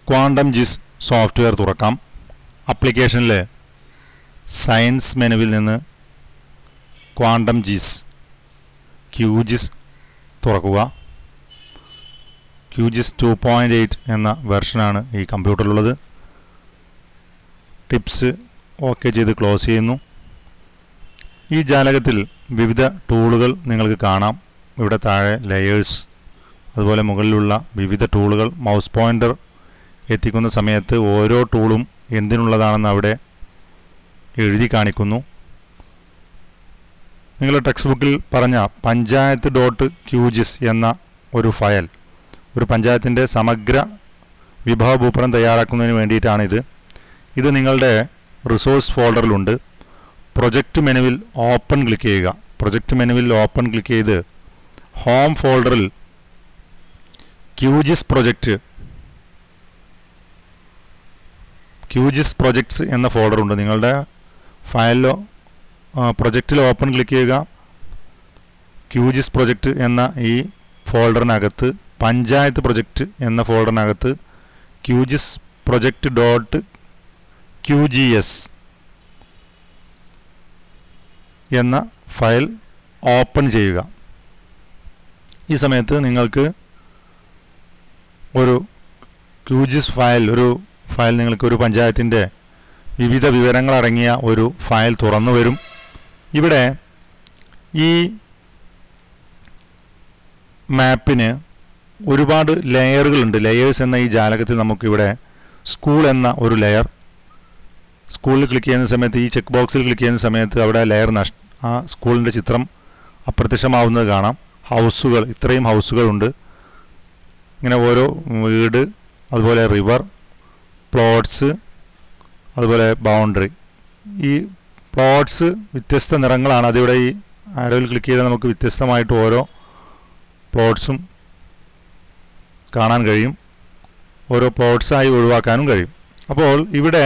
quantum ജിസ് software തുറക്കാം അപ്ലിക്കേഷനിൽ science മെനുവിൽ നിന്ന് ക്വാണ്ടം ജിസ് ക്യൂജിസ് തുറക്കുക ക്യൂജിസ് ടു പോയിൻ്റ് എയ്റ്റ് എന്ന വെർഷനാണ് ഈ കമ്പ്യൂട്ടറിലുള്ളത് ടിപ്സ് ഓക്കെ ചെയ്ത് ക്ലോസ് ചെയ്യുന്നു ഈ ജാലകത്തിൽ വിവിധ ടൂളുകൾ നിങ്ങൾക്ക് കാണാം ഇവിടെ താഴെ ലെയേഴ്സ് അതുപോലെ മുകളിലുള്ള വിവിധ ടൂളുകൾ മൗസ് പോയിൻ്റർ എത്തിക്കുന്ന സമയത്ത് ഓരോ ടൂളും എന്തിനുള്ളതാണെന്ന് അവിടെ എഴുതി കാണിക്കുന്നു നിങ്ങളുടെ ടെക്സ്റ്റ് ബുക്കിൽ പറഞ്ഞ പഞ്ചായത്ത് ഡോട്ട് ക്യൂജിസ് എന്ന ഒരു ഫയൽ ഒരു പഞ്ചായത്തിൻ്റെ സമഗ്ര വിഭവ ഭൂപടം തയ്യാറാക്കുന്നതിന് വേണ്ടിയിട്ടാണിത് ഇത് നിങ്ങളുടെ റിസോഴ്സ് ഫോൾഡറിലുണ്ട് പ്രൊജക്റ്റ് മെനുവിൽ ഓപ്പൺ ക്ലിക്ക് ചെയ്യുക പ്രൊജക്റ്റ് മെനുവിൽ ഓപ്പൺ ക്ലിക്ക് ചെയ്ത് ഹോം ഫോൾഡറിൽ ക്യൂജിസ് പ്രൊജക്റ്റ് ക്യൂജിസ് പ്രൊജക്ട്സ് എന്ന ഫോൾഡർ ഉണ്ട് നിങ്ങളുടെ ഫയലിലോ പ്രൊജക്റ്റിൽ ഓപ്പൺ ക്ലിക്ക് ചെയ്യുക ക്യൂജിസ് പ്രൊജക്റ്റ് എന്ന ഈ ഫോൾഡറിനകത്ത് പഞ്ചായത്ത് പ്രൊജക്റ്റ് എന്ന ഫോൾഡറിനകത്ത് QGIS project dot Q G S എന്ന ഫയൽ ഓപ്പൺ ചെയ്യുക ഈ സമയത്ത് നിങ്ങൾക്ക് ഒരു ക്യൂജിസ് ഫയൽ ഒരു ഫയൽ നിങ്ങൾക്ക് ഒരു പഞ്ചായത്തിൻ്റെ വിവിധ വിവരങ്ങൾ അടങ്ങിയ ഒരു ഫയൽ തുറന്നു വരും ഇവിടെ ഈ മാപ്പിന് ഒരുപാട് ലെയറുകളുണ്ട് ലെയേഴ്സ് എന്ന ഈ ജാലകത്തിൽ നമുക്കിവിടെ സ്കൂൾ എന്ന ഒരു ലെയർ സ്കൂളിൽ ക്ലിക്ക് ചെയ്യുന്ന സമയത്ത് ഈ ചെക്ക് ബോക്സിൽ ക്ലിക്ക് ചെയ്യുന്ന സമയത്ത് അവിടെ ലെയർ നഷ് ആ സ്കൂളിൻ്റെ ചിത്രം അപ്രത്യക്ഷമാവുന്നത് കാണാം ഹൗസുകൾ ഇത്രയും ഹൗസുകളുണ്ട് ഇങ്ങനെ ഓരോ വീട് അതുപോലെ റിവർ പ്ലോട്ട്സ് അതുപോലെ ബൗണ്ടറി ഈ പ്ലോട്ട്സ് വ്യത്യസ്ത നിറങ്ങളാണ് അതിവിടെ ഈ ആരോയിൽ ക്ലിക്ക് ചെയ്താൽ നമുക്ക് വ്യത്യസ്തമായിട്ട് ഓരോ പ്ലോട്ട്സും കാണാൻ കഴിയും ഓരോ പ്ലോട്ട്സായി ഒഴിവാക്കാനും കഴിയും അപ്പോൾ ഇവിടെ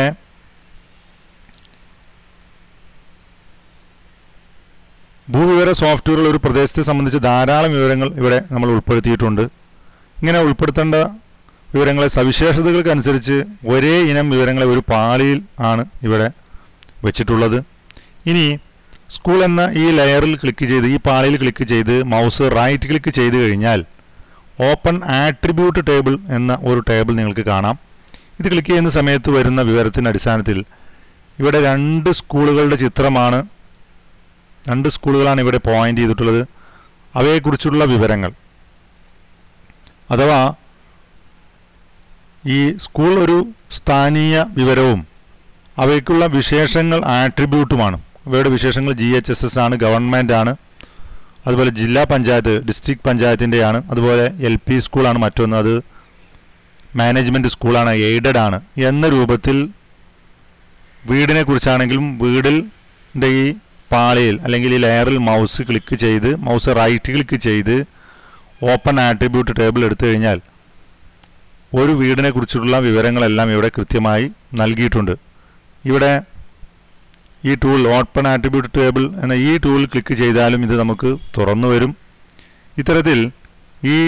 ഭൂവിവര സോഫ്റ്റ്വെയറിൽ ഒരു പ്രദേശത്തെ സംബന്ധിച്ച് ധാരാളം വിവരങ്ങൾ ഇവിടെ നമ്മൾ ഉൾപ്പെടുത്തിയിട്ടുണ്ട് ഇങ്ങനെ ഉൾപ്പെടുത്തേണ്ട വിവരങ്ങളെ സവിശേഷതകൾക്കനുസരിച്ച് ഒരേ ഇനം വിവരങ്ങളെ ഒരു പാളിയിൽ ആണ് ഇവിടെ വെച്ചിട്ടുള്ളത് ഇനി സ്കൂൾ എന്ന ഈ ലെയറിൽ ക്ലിക്ക് ചെയ്ത് ഈ പാളിയിൽ ക്ലിക്ക് ചെയ്ത് മൗസ് റൈറ്റ് ക്ലിക്ക് ചെയ്ത് കഴിഞ്ഞാൽ ഓപ്പൺ ആട്രിബ്യൂട്ട് ടേബിൾ എന്ന ഒരു ടേബിൾ നിങ്ങൾക്ക് കാണാം ഇത് ക്ലിക്ക് ചെയ്യുന്ന സമയത്ത് വരുന്ന വിവരത്തിൻ്റെ അടിസ്ഥാനത്തിൽ ഇവിടെ രണ്ട് സ്കൂളുകളുടെ ചിത്രമാണ് രണ്ട് സ്കൂളുകളാണ് ഇവിടെ പോയിന്റ് ചെയ്തിട്ടുള്ളത് അവയെക്കുറിച്ചുള്ള വിവരങ്ങൾ അഥവാ ഈ സ്കൂൾ ഒരു സ്ഥാനീയ വിവരവും അവയ്ക്കുള്ള വിശേഷങ്ങൾ ആട്രിബ്യൂട്ടുമാണ് അവയുടെ വിശേഷങ്ങൾ ജി എച്ച് എസ് എസ് ആണ് ഗവൺമെൻറ് ആണ് അതുപോലെ ജില്ലാ പഞ്ചായത്ത് ഡിസ്ട്രിക്ട് പഞ്ചായത്തിൻ്റെയാണ് അതുപോലെ എൽ പി സ്കൂളാണ് മറ്റൊന്ന് അത് മാനേജ്മെൻറ്റ് സ്കൂളാണ് എയ്ഡഡ് ആണ് എന്ന രൂപത്തിൽ വീടിനെ കുറിച്ചാണെങ്കിലും വീടിൻ്റെ ഈ പാളിയിൽ അല്ലെങ്കിൽ ഈ ലെയറിൽ മൗസ് ക്ലിക്ക് ചെയ്ത് മൗസ് റൈറ്റ് ക്ലിക്ക് ചെയ്ത് ഓപ്പൺ ആട്രിബ്യൂട്ട് ടേബിൾ എടുത്തു കഴിഞ്ഞാൽ ഒരു വീടിനെ കുറിച്ചുള്ള വിവരങ്ങളെല്ലാം ഇവിടെ കൃത്യമായി നൽകിയിട്ടുണ്ട് ഇവിടെ ഈ ടൂൾ ഓപ്പൺ ആട്രിബ്യൂട്ട് ടേബിൾ എന്ന ഈ ടൂൾ ക്ലിക്ക് ചെയ്താലും ഇത് നമുക്ക് തുറന്നു വരും ഇത്തരത്തിൽ ഈ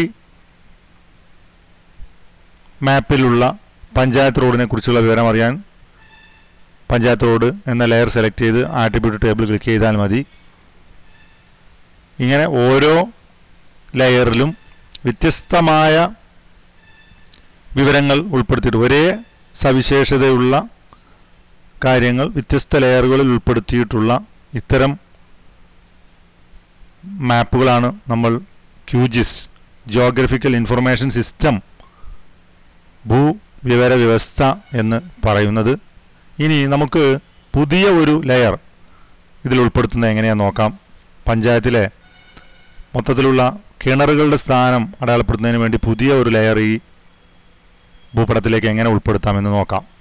മാപ്പിലുള്ള പഞ്ചായത്ത് റോഡിനെ കുറിച്ചുള്ള വിവരം അറിയാൻ പഞ്ചായത്ത് റോഡ് എന്ന ലെയർ സെലക്ട് ചെയ്ത് ആട്രിബ്യൂട്ട് ടേബിൾ ക്ലിക്ക് ചെയ്താൽ മതി ഇങ്ങനെ ഓരോ ലെയറിലും വ്യത്യസ്തമായ വിവരങ്ങൾ ഉൾപ്പെടുത്തിയിട്ട് ഒരേ സവിശേഷതയുള്ള കാര്യങ്ങൾ വ്യത്യസ്ത ലെയറുകളിൽ ഉൾപ്പെടുത്തിയിട്ടുള്ള ഇത്തരം മാപ്പുകളാണ് നമ്മൾ ക്യൂജിസ് ജിയോഗ്രഫിക്കൽ ഇൻഫർമേഷൻ സിസ്റ്റം ഭൂവിവര വ്യവസ്ഥ എന്ന് പറയുന്നത് ഇനി നമുക്ക് പുതിയ ഒരു ലെയർ ഇതിൽ ഉൾപ്പെടുത്തുന്നത് എങ്ങനെയാണെന്ന് നോക്കാം പഞ്ചായത്തിലെ മൊത്തത്തിലുള്ള കിണറുകളുടെ സ്ഥാനം അടയാളപ്പെടുത്തുന്നതിന് വേണ്ടി പുതിയ ഒരു ലെയർ ഈ ഭൂപടത്തിലേക്ക് എങ്ങനെ ഉൾപ്പെടുത്താമെന്ന് നോക്കാം